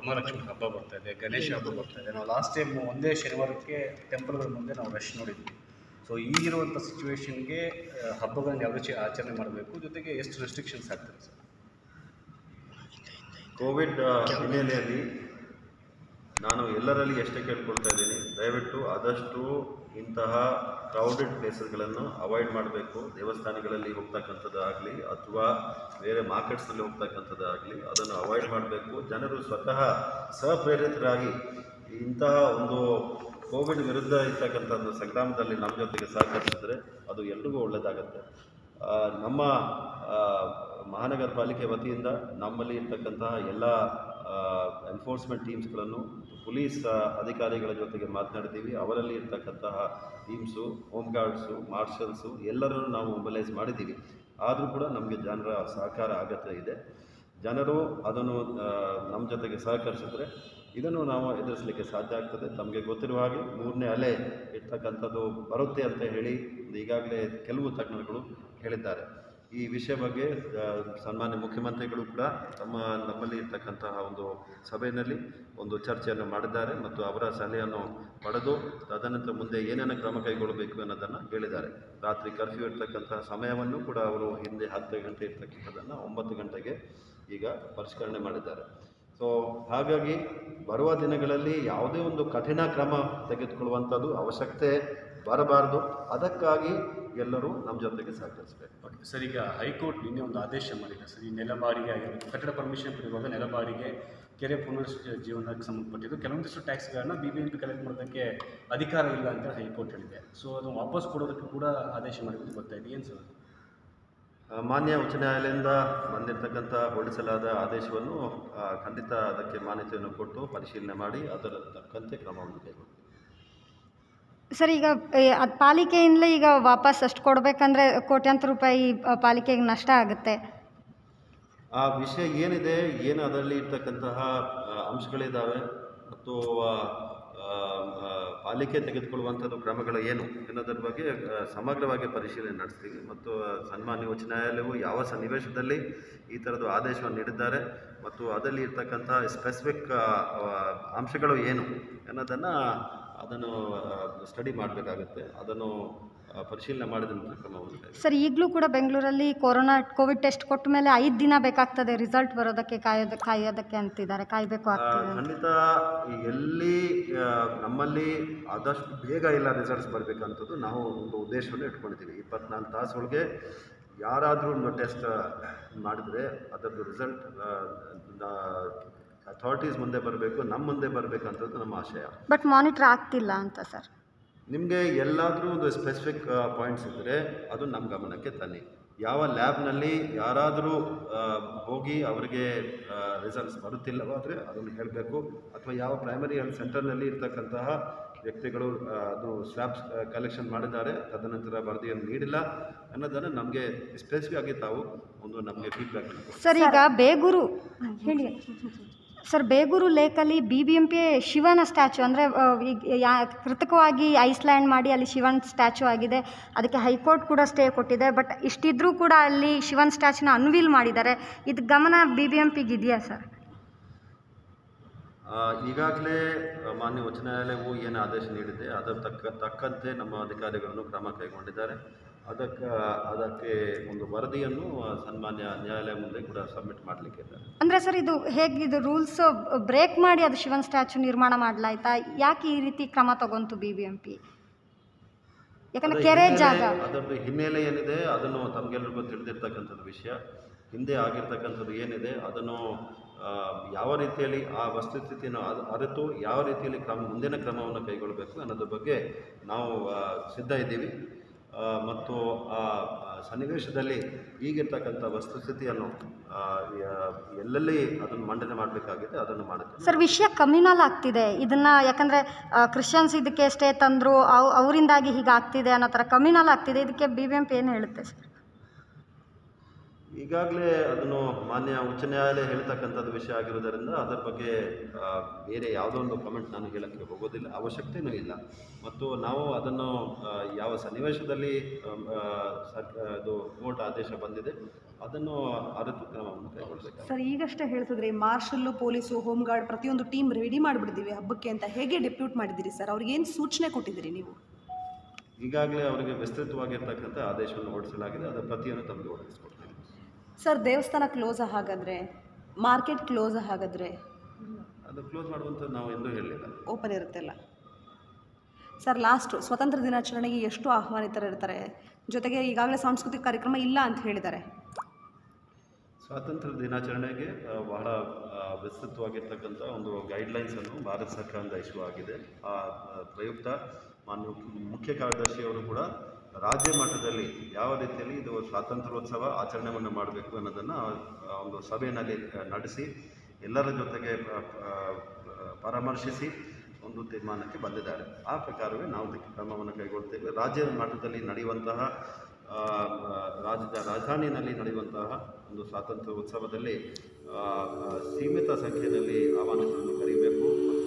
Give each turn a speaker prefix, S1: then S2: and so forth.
S1: ವರಮಹಾಲಕ್ಷ್ಮಿ ಹಬ್ಬ ಬರ್ತಾ ಇದೆ ಗಣೇಶ ಹಬ್ಬ ಬರ್ತಾ ಇದೆ ನಾವು ಲಾಸ್ಟ್ ಟೈಮ್ ಒಂದೇ ಶನಿವಾರಕ್ಕೆ ಟೆಂಪಲ್ಗಳ ಮುಂದೆ ನಾವು ರಶ್ ನೋಡಿದ್ವಿ ಸೊ ಈಗಿರುವಂಥ ಸಿಚುವೇಶನ್ಗೆ ಹಬ್ಬಗಳನ್ನ ಯಾವ ರೀತಿ ಆಚರಣೆ ಮಾಡಬೇಕು ಜೊತೆಗೆ ಎಷ್ಟು ರೆಸ್ಟ್ರಿಕ್ಷನ್ಸ್ ಆಗ್ತದೆ ಸರ್
S2: ಕೋವಿಡ್ ಆ, ಹಿನ್ನೆಲೆಯಲ್ಲಿ ನಾನು ಎಲ್ಲರಲ್ಲಿ ಎಷ್ಟೇ ಕೇಳ್ಕೊಳ್ತಾ ಇದ್ದೀನಿ ದಯವಿಟ್ಟು ಆದಷ್ಟು ಇಂತಹ ಕ್ರೌಡೆಡ್ ಪ್ಲೇಸಸ್ಗಳನ್ನು ಅವಾಯ್ಡ್ ಮಾಡಬೇಕು ದೇವಸ್ಥಾನಗಳಲ್ಲಿ ಹೋಗ್ತಕ್ಕಂಥದ್ದು ಆಗಲಿ ಅಥವಾ ಬೇರೆ ಮಾರ್ಕೆಟ್ಸ್ನಲ್ಲಿ ಹೋಗ್ತಕ್ಕಂಥದ್ದು ಆಗಲಿ ಅದನ್ನು ಅವಾಯ್ಡ್ ಮಾಡಬೇಕು ಜನರು ಸ್ವತಃ ಸ್ವಪ್ರೇರಿತರಾಗಿ ಇಂತಹ ಒಂದು ಕೋವಿಡ್ ವಿರುದ್ಧ ಇರ್ತಕ್ಕಂಥ ಒಂದು ಸಂಗ್ರಾಮದಲ್ಲಿ ನಮ್ಮ ಜೊತೆಗೆ ಸಹಕರಿಸಿದ್ರೆ ಅದು ಎಲ್ರಿಗೂ ಒಳ್ಳೆಯದಾಗತ್ತೆ ಆ, ನಮ್ಮ ಆ, ಮಹಾನಗರ ಪಾಲಿಕೆ ವತಿಯಿಂದ ನಮ್ಮಲ್ಲಿ ಇರ್ತಕ್ಕಂತಹ ಎಲ್ಲ ಎನ್ಫೋರ್ಸ್ಮೆಂಟ್ ಟೀಮ್ಸ್ಗಳನ್ನು ಪೊಲೀಸ್ ಆ, ಅಧಿಕಾರಿಗಳ ಜೊತೆಗೆ ಮಾತನಾಡ್ತೀವಿ ಅವರಲ್ಲಿ ಇರ್ತಕ್ಕಂತಹ ಟೀಮ್ಸು ಹೋಮ್ ಗಾರ್ಡ್ಸು ಮಾರ್ಷಲ್ಸು ಎಲ್ಲರನ್ನು ನಾವು ಮೊಬಲೈಸ್ ಮಾಡಿದ್ದೀವಿ ಆದರೂ ಕೂಡ ನಮಗೆ ಜನರ ಸಹಕಾರ ಅಗತ್ಯ ಇದೆ ಜನರು ಅದನ್ನು ಆ, ನಮ್ಮ ಜೊತೆಗೆ ಸಹಕರಿಸಿದ್ರೆ ಇದನ್ನು ನಾವು ಎದುರಿಸಲಿಕ್ಕೆ ಸಾಧ್ಯ ಆಗ್ತದೆ ತಮಗೆ ಗೊತ್ತಿರುವ ಹಾಗೆ ಮೂರನೇ ಅಲೆ ಇರ್ತಕ್ಕಂಥದ್ದು ಬರುತ್ತೆ ಅಂತ ಹೇಳಿ ಈಗಾಗಲೇ ಕೆಲವು ತಜ್ಞರುಗಳು ಹೇಳಿದ್ದಾರೆ ಈ ವಿಷಯ ಬಗ್ಗೆ ಆ, ಸನ್ಮಾನ್ಯ ಮುಖ್ಯಮಂತ್ರಿಗಳು ಕೂಡ ತಮ್ಮ ನಮ್ಮಲ್ಲಿ ಇರ್ತಕ್ಕಂತಹ ಒಂದು ಸಭೆಯಲ್ಲಿ ಒಂದು ಚರ್ಚೆಯನ್ನು ಮಾಡಿದ್ದಾರೆ ಮತ್ತು ಅವರ ಸಲಹೆಯನ್ನು ಪಡೆದು ತದನಂತರ ಮುಂದೆ ಏನೇನು ಕ್ರಮ ಕೈಗೊಳ್ಳಬೇಕು ಅನ್ನೋದನ್ನು ಹೇಳಿದ್ದಾರೆ ರಾತ್ರಿ ಕರ್ಫ್ಯೂ ಇರ್ತಕ್ಕಂತಹ ಸಮಯವನ್ನು ಕೂಡ ಅವರು ಹಿಂದೆ ಹತ್ತು ಗಂಟೆ ಇರ್ತಕ್ಕಂಥದ್ದನ್ನು ಒಂಬತ್ತು ಗಂಟೆಗೆ ಈಗ ಪರಿಷ್ಕರಣೆ ಮಾಡಿದ್ದಾರೆ ಸೊ ಹಾಗಾಗಿ ಬರುವ ದಿನಗಳಲ್ಲಿ ಯಾವುದೇ ಒಂದು ಕಠಿಣ ಕ್ರಮ ತೆಗೆದುಕೊಳ್ಳುವಂಥದ್ದು ಅವಶ್ಯಕತೆ ಬರಬಾರ್ದು ಅದಕ್ಕಾಗಿ ಎಲ್ಲರೂ ನಮ್ಮ ಜೊತೆಗೆ ಸಹಕರಿಸಬೇಕು
S1: ಓಕೆ ಸರ್ ಈಗ ಹೈಕೋರ್ಟ್ ನಿನ್ನೆ ಒಂದು ಆದೇಶ ಮಾಡಿದೆ ಸರ್ ಈ ನೆಲ ಬಾಡಿಗೆ ಆಗಿರೋದು ಕಟ್ಟಡ ಪರ್ಮಿಷನ್ ಕೊಡುವಾಗ ನೆಲ ಬಾಡಿಗೆ ಕೆರೆ ಪುನರ್ ಜೀವನಕ್ಕೆ ಸಂಬಂಧಪಟ್ಟಿದ್ದು ಕೆಲವೊಂದಿಷ್ಟು ಟ್ಯಾಕ್ಸ್ಗಳನ್ನ B B M P collect ಮಾಡೋದಕ್ಕೆ ಅಧಿಕಾರ ಇಲ್ಲ ಅಂತ ಹೈಕೋರ್ಟ್ ಹೇಳಿದೆ ಸೊ ಅದು ವಾಪಸ್ ಕೊಡೋದಕ್ಕೆ ಕೂಡ ಆದೇಶ ಮಾಡಿರೋದು ಗೊತ್ತಾಯಿದೆ ಏನು ಸರ್ ಅದು?
S2: ಆ, ಮಾನ್ಯ ಉಚ್ಚ ನ್ಯಾಯಾಲಯದಿಂದ ಬಂದಿರತಕ್ಕಂಥ ಹೊರಡಿಸಲಾದ ಆದೇಶವನ್ನು ಆ, ಖಂಡಿತ ಅದಕ್ಕೆ ಮಾನ್ಯತೆಯನ್ನು ಕೊಟ್ಟು ಪರಿಶೀಲನೆ ಮಾಡಿ ಅದರ ತಕ್ಕಂತೆ ಕ್ರಮವನ್ನು ಕೈಗೊಳ್ಳುತ್ತೆ
S3: ಸರ್ ಈಗ ಅದು ಪಾಲಿಕೆಯಿಂದಲೇ ಈಗ ವಾಪಸ್ ಅಷ್ಟು ಕೊಡಬೇಕಂದ್ರೆ ಕೋಟ್ಯಾಂತರ ರೂಪಾಯಿ ಆ, ಪಾಲಿಕೆಗೆ ನಷ್ಟ ಆಗುತ್ತೆ
S2: ಆ ವಿಷಯ ಏನಿದೆ ಏನು ಅದರಲ್ಲಿ ಇರ್ತಕ್ಕಂತಹ ಆ, ಅಂಶಗಳಿದ್ದಾವೆ ಮತ್ತು ಆ, ಆ, ಆ, ಪಾಲಿಕೆ ತೆಗೆದುಕೊಳ್ಳುವಂಥದ್ದು ಕ್ರಮಗಳು ಏನು ಅನ್ನೋದ್ರ ಬಗ್ಗೆ ಆ, ಸಮಗ್ರವಾಗಿ ಪರಿಶೀಲನೆ ನಡೆಸ್ತೀವಿ ಮತ್ತು ಆ, ಸನ್ಮಾನ್ಯ ಉಚ್ಚ ನ್ಯಾಯಾಲಯವು ಯಾವ ಸನ್ನಿವೇಶದಲ್ಲಿ ಈ ಥರದ್ದು ಆದೇಶವನ್ನು ನೀಡಿದ್ದಾರೆ ಮತ್ತು ಅದರಲ್ಲಿ ಇರ್ತಕ್ಕಂಥ ಸ್ಪೆಸಿಫಿಕ್ ಅಂಶಗಳು ಏನು ಅನ್ನೋದನ್ನು ಅದನ್ನು ಸ್ಟಡಿ ಮಾಡಬೇಕಾಗುತ್ತೆ ಅದನ್ನು ಆ, ಪರಿಶೀಲನೆ ಮಾಡಿದ ನಂತರ ಕ್ರಮವನ್ನು ಕೈಗೊಳ್ಳುತ್ತೆ.
S3: ಸರ್ ಈಗಲೂ ಕೂಡ ಬೆಂಗಳೂರಲ್ಲಿ ಕೊರೋನಾ ಕೋವಿಡ್ ಟೆಸ್ಟ್ ಕೊಟ್ಟ ಮೇಲೆ ಐದು ದಿನ ಬೇಕಾಗ್ತದೆ ರಿಸಲ್ಟ್ ಬರೋದಕ್ಕೆ ಕಾಯೋದ ಕಾಯೋದಕ್ಕೆ ಅಂತಿದ್ದಾರೆ ಕಾಯಬೇಕು
S2: ಆ,
S3: ಆಗ್ತದೆ
S2: ಖಂಡಿತ ಎಲ್ಲಿ ಆ, ನಮ್ಮಲ್ಲಿ ಆದಷ್ಟು ಬೇಗ ಎಲ್ಲ ರಿಸಲ್ಟ್ಸ್ ಬರಬೇಕಂಥದ್ದು ನಾವು ಒಂದು ಉದ್ದೇಶವನ್ನು ಇಟ್ಕೊಂಡಿದ್ದೀವಿ ಇಪ್ಪತ್ನಾಲ್ಕು ತಾಸು ಒಳಗೆ ಯಾರಾದರೂ ಒಂದು ಟೆಸ್ಟ್ ಮಾಡಿದರೆ ಅದರದ್ದು ರಿಸಲ್ಟ್ ಅಥಾರಿಟೀಸ್ ಮುಂದೆ ಬರಬೇಕು ನಮ್ಮ ಮುಂದೆ ಬರಬೇಕಂಥದ್ದು ನಮ್ಮ ಆಶಯ
S3: ಬಟ್ ಮಾನಿಟ್ರ್ ಆಗ್ತಿಲ್ಲ ಅಂತ ಸರ್
S2: ನಿಮಗೆ ಎಲ್ಲಾದರೂ ಒಂದು ಸ್ಪೆಸಿಫಿಕ್ ಪಾಯಿಂಟ್ಸ್ ಇದ್ದರೆ ಅದು ನಮ್ಮ ಗಮನಕ್ಕೆ ತನ್ನಿ ಯಾವ ಲ್ಯಾಬ್ನಲ್ಲಿ ಯಾರಾದರೂ ಆ, ಹೋಗಿ ಅವರಿಗೆ ರಿಸಲ್ಟ್ಸ್ ಬರುತ್ತಿಲ್ಲವಾದರೆ ಅದನ್ನು ಹೇಳಬೇಕು ಅಥವಾ ಯಾವ ಪ್ರೈಮರಿ ಹೆಲ್ತ್ ಸೆಂಟರ್ನಲ್ಲಿ ಇರ್ತಕ್ಕಂತಹ ವ್ಯಕ್ತಿಗಳು ಆ, ಅದು ಸ್ವಾಬ್ಸ್ ಕಲೆಕ್ಷನ್ ಮಾಡಿದ್ದಾರೆ ತದನಂತರ ವರದಿಯನ್ನು ನೀಡಿಲ್ಲ ಅನ್ನೋದನ್ನು ನಮಗೆ ಸ್ಪೆಸಿಫಿಕ್ ಆಗಿ ತಾವು ಒಂದು ನಮಗೆ ಫೀಡ್ಬ್ಯಾಕ್
S3: ಸರ್ ಈಗ ಬೇಗೂರು ಹೇಳಿ ಸರ್ ಬೇಗೂರು ಲೇಕಲ್ಲಿ ಬಿ ಬಿ ಎಂ ಪಿ ಶಿವನ ಸ್ಟ್ಯಾಚು ಅಂದರೆ ಈಗ ಯಾ ಕೃತಕವಾಗಿ ಐಸ್ಲ್ಯಾಂಡ್ ಮಾಡಿ ಅಲ್ಲಿ ಶಿವನ್ ಸ್ಟ್ಯಾಚು ಆಗಿದೆ ಅದಕ್ಕೆ ಹೈಕೋರ್ಟ್ ಕೂಡ ಸ್ಟೇ ಕೊಟ್ಟಿದೆ ಬಟ್ ಇಷ್ಟಿದ್ರೂ ಕೂಡ ಅಲ್ಲಿ ಶಿವನ್ ಸ್ಟ್ಯಾಚುನ ಅನ್ವೀಲ್ ಮಾಡಿದ್ದಾರೆ ಇದು ಗಮನ ಬಿ ಬಿ ಎಂ ಪಿಗೆ ಇದೆಯಾ ಸರ್
S2: ಈಗಾಗಲೇ ಮಾನ್ಯ ಉಚ್ಚ ನ್ಯಾಯಾಲಯವು ಏನು ಆದೇಶ ನೀಡಿದೆ ಅದರ ತಕ್ಕ ತಕ್ಕಂತೆ ನಮ್ಮ ಅಧಿಕಾರಿಗಳನ್ನು ಕ್ರಮ ಕೈಗೊಂಡಿದ್ದಾರೆ ಅದಕ್ಕೆ ಅದಕ್ಕೆ ಒಂದು ವರದಿಯನ್ನು ಆ, ಸನ್ಮಾನ್ಯ ನ್ಯಾಯಾಲಯ ಮುಂದೆ ಕೂಡ ಸಬ್ಮಿಟ್ ಮಾಡಲಿಕ್ಕಿದ್ದಾರೆ
S3: ಅಂದರೆ ಸರ್ ಇದು ಹೇಗೆ ಇದು ರೂಲ್ಸ್ ಬ್ರೇಕ್ ಮಾಡಿ ಅದು ಶಿವನ್ ಸ್ಟ್ಯಾಚು ನಿರ್ಮಾಣ ಮಾಡಲಾಯ್ತಾ ಯಾಕೆ ಈ ರೀತಿ ಕ್ರಮ ತಗೊಂತು ಬಿ ಬಿ ಎಂ ಪಿ ಯಾಕಂದರೆ
S2: ಅದರ
S3: ಕೆರೆ
S2: ಹಿನ್ನೆಲೆ-
S3: ಜಾಗ
S2: ಅದರದ್ದು ಹಿನ್ನೆಲೆ ಏನಿದೆ ಅದನ್ನು ತಮಗೆಲ್ಲರಿಗೂ ತಿಳಿದಿರ್ತಕ್ಕಂಥದ್ದು ವಿಷಯ ಹಿಂದೆ ಆಗಿರ್ತಕ್ಕಂಥದ್ದು ಏನಿದೆ ಅದನ್ನು ಆ, ಯಾವ ರೀತಿಯಲ್ಲಿ ಆ ವಸ್ತುಸ್ಥಿತಿಯನ್ನು ಅದ್- ಅರಿತು ಯಾವ ರೀತಿಯಲ್ಲಿ ಕ್ರಮ ಮುಂದಿನ ಕ್ರಮವನ್ನು ಕೈಗೊಳ್ಳಬೇಕು ಅನ್ನೋದ್ರ ಬಗ್ಗೆ ನಾವು ಆ, ಸಿದ್ಧ ಇದ್ದೀವಿ ಆ, ಮತ್ತು ಆ ಆ ಸನ್ನಿವೇಶದಲ್ಲಿ ಈಗಿರ್ತಕ್ಕಂಥ ವಸ್ತುಸ್ಥಿತಿಯನ್ನು ಆ, ಯ- ಎಲ್ಲೆಲ್ಲಿ ಅದನ್ನು ಮಂಡನೆ ಮಾಡಬೇಕಾಗಿದೆ ಅದನ್ನು ಮಾಡುತ್ತೆ
S3: ಸರ್ ವಿಷಯ ಕಮ್ಯುನಲ್ ಆಗ್ತಿದೆ ಇದನ್ನ ಯಾಕಂದರೆ ಕ್ರಿಶ್ಚಿಯನ್ಸ್ ಇದಕ್ಕೆ ಸ್ಟೇ ತಂದರು ಅವ್ ಅವರಿಂದಾಗಿ ಹೀಗೆ ಆಗ್ತಿದೆ ಅನ್ನೋ ಥರ ಕಮ್ಯುನಲ್ ಆಗ್ತಿದೆ ಇದಕ್ಕೆ ಬಿ ಬಿ ಎಂ ಪಿ ಏನು ಹೇಳುತ್ತೆ ಸರ್
S2: ಈಗಾಗಲೇ ಅದನ್ನು ಮಾನ್ಯ ಉಚ್ಚ ನ್ಯಾಯಾಲಯ ಹೇಳ್ತಕ್ಕಂಥದ್ದು ವಿಷಯ ಆಗಿರೋದರಿಂದ ಅದರ ಬಗ್ಗೆ ಆ, ಬೇರೆ ಯಾವುದೋ ಒಂದು ಕಮೆಂಟ್ ನಾನು ಹೇಳಕ್ಕೆ ಹೋಗೋದಿಲ್ಲ ಅವಶ್ಯಕತೆಯೂ ಇಲ್ಲ ಮತ್ತು ನಾವು ಅದನ್ನು ಆ, ಯಾವ ಸನ್ನಿವೇಶದಲ್ಲಿ ಆಮ್, ಆ, ಸರ್- ಅದು ಕೋರ್ಟ್ ಆದೇಶ ಬಂದಿದೆ ಅದನ್ನು ಅರಿತು ಕ್ರಮವನ್ನು ಕೈಗೊಳ್ಳಬೇಕು
S4: ಸರ್ ಈಗಷ್ಟೇ ಹೇಳ್ತಿದ್ರಿ ಮಾರ್ಷಲ್ಲು ಪೊಲೀಸು ಹೋಮ್ ಗಾರ್ಡ್ ಪ್ರತಿಯೊಂದು ಟೀಮ್ ರೆಡಿ ಮಾಡಿಬಿಟ್ಟಿದ್ದೀವಿ ಹಬ್ಬಕ್ಕೆ ಅಂತ ಹೇಗೆ ಡೆಪ್ಯೂಟ್ ಮಾಡಿದ್ದೀರಿ ಸರ್ ಅವ್ರಿಗೆ ಏನು ಸೂಚನೆ ಕೊಟ್ಟಿದ್ದೀರಿ ನೀವು
S2: ಈಗಾಗಲೇ ಅವರಿಗೆ ವಿಸ್ತೃತವಾಗಿರ್ತಕ್ಕಂಥ ಆದೇಶವನ್ನು ಹೊರಡಿಸಲಾಗಿದೆ ಅದರ ಪ್ರತಿಯನ್ನು ತಮಗೆ ಒದಗಿಸ್ಕೊಡ್ತೇನೆ
S4: ಸರ್ ದೇವಸ್ಥಾನ ಕ್ಲೋಸ್ ಹಾಗಾದರೆ ಮಾರ್ಕೆಟ್ ಕ್ಲೋಸ್ ಹಾಗಾದರೆ
S2: ಅದು ಕ್ಲೋಸ್ ಮಾಡುವಂಥದ್ದು ನಾವು ಎಂದೂ ಹೇಳಲಿಲ್ಲ
S4: ಓಪನ್ ಇರುತ್ತೆಲ್ಲ ಸರ್ ಲಾಸ್ಟು ಸ್ವತಂತ್ರ ದಿನಾಚರಣೆಗೆ ಎಷ್ಟು ಆಹ್ವಾನಿತರು ಇರ್ತಾರೆ ಜೊತೆಗೆ ಈಗಾಗಲೇ ಸಾಂಸ್ಕೃತಿಕ ಕಾರ್ಯಕ್ರಮ ಇಲ್ಲ ಅಂತ ಹೇಳಿದ್ದಾರೆ
S2: ಸ್ವಾತಂತ್ರ್ಯ ದಿನಾಚರಣೆಗೆ ಆ, ಬಹಳ ಆ, ವಿಸ್ತೃತವಾಗಿರ್ತಕ್ಕಂಥ ಒಂದು ಗೈಡ್ಲೈನ್ಸನ್ನು ಭಾರತ ಸರ್ಕಾರದಿಂದ ಇಶ್ಯೂ ಆಗಿದೆ ಆ ಆ, ಪ್ರಯುಕ್ತ ಮಾನ್ಯ ಮುಖ್ಯ ಕಾರ್ಯದರ್ಶಿಯವರು ಕೂಡ ರಾಜ್ಯ ಮಟ್ಟದಲ್ಲಿ ಯಾವ ರೀತಿಯಲ್ಲಿ ಇದು ಸ್ವಾತಂತ್ರ್ಯೋತ್ಸವ ಆಚರಣೆಯನ್ನು ಮಾಡಬೇಕು ಅನ್ನೋದನ್ನು ಆ ಒಂದು ಸಭೆಯಲ್ಲಿ ಆ, ನಡೆಸಿ ಎಲ್ಲರ ಜೊತೆಗೆ ಪ- ಪ- ಪರಾಮರ್ಶಿಸಿ ಒಂದು ತೀರ್ಮಾನಕ್ಕೆ ಬಂದಿದ್ದಾರೆ ಆ ಪ್ರಕಾರವೇ ನಾವು ಅದಕ್ಕೆ ಕ್ರಮವನ್ನು ಕೈಗೊಳ್ತೇವೆ ರಾಜ್ಯ ಮಟ್ಟದಲ್ಲಿ ನಡೆಯುವಂತಹ ಆ, ಆ, ರಾಜ್ಯದ ರಾಜಧಾನಿಯಲ್ಲಿ ನಡೆಯುವಂತಹ ಒಂದು ಸ್ವಾತಂತ್ರ್ಯ ಉತ್ಸವದಲ್ಲಿ ಆ, ಆ, ಸೀಮಿತ ಸಂಖ್ಯೆಯಲ್ಲಿ ಆಹ್ವಾನಿತರನ್ನು ಕರೀಬೇಕು ಮತ್ತು